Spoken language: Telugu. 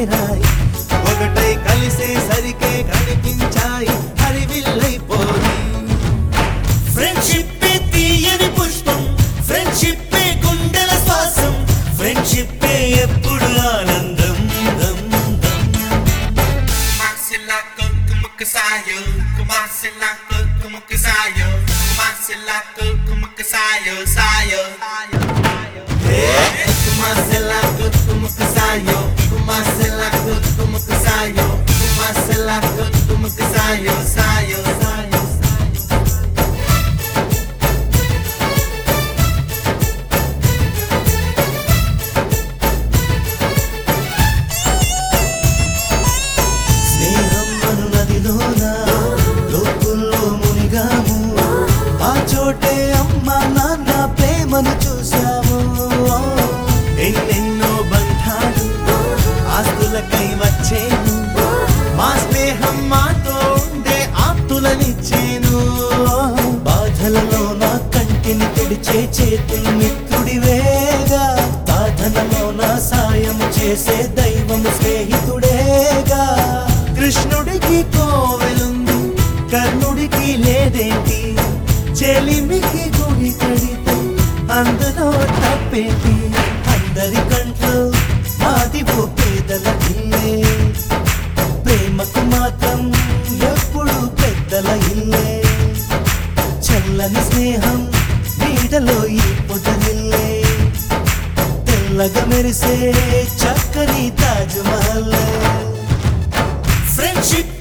చేరాయి ఒకటై కలిసే సరికే కనిపించాయి హరివిల్లైపోయి ఫ్రెండ్షిప్ తీయని పుష్పం ఫ్రెండ్షిప్ గుండెల శ్వాసం ఫ్రెండ్షిప్ ఎప్పుడు ఆనందం దం, దం. Kumasilako, kumakasayo, kumasilako, kumakasayo, kumasilako, kumakasayo, sayo. Kumaselako, kumakasayo, kumaselako, kumakasayo, kumaselako, kumakasayo, sayo, sayo, sayo. స్నేహం అను నదిలోన లోతుల్లో మునిగాము ఆ చోటే అమ్మ నాన్న ప్రేమను చూసాము ఎన్నెన్నో బంధాలు ఆస్తులకై వచ్చేను మా స్నేహం మాతో ఉండే ఆప్తులనిచ్చేను బాధలలో నా కంటిని తుడిచే చేతులు మిత్రుడివేగా సాధనలో నా సాయం చేసే దైవము స్నేహితుడేగా కృష్ణుడికి కోవెలుంది కర్ణుడికి లేదేంటి చెలిమికి గుడి కడితే అందులో తప్పేంటి అందరి కంట్లో మాది ఓ పేదల ఇల్లే ప్రేమకు మాత్రం ఎప్పుడు పెద్దల ఇల్లే చల్లని స్నేహం నీడలో ఈ పొదలిల్లే తెల్లగా మెరిసే చక్కని తాజ్ మహల్ ఫ్రెండ్షిప్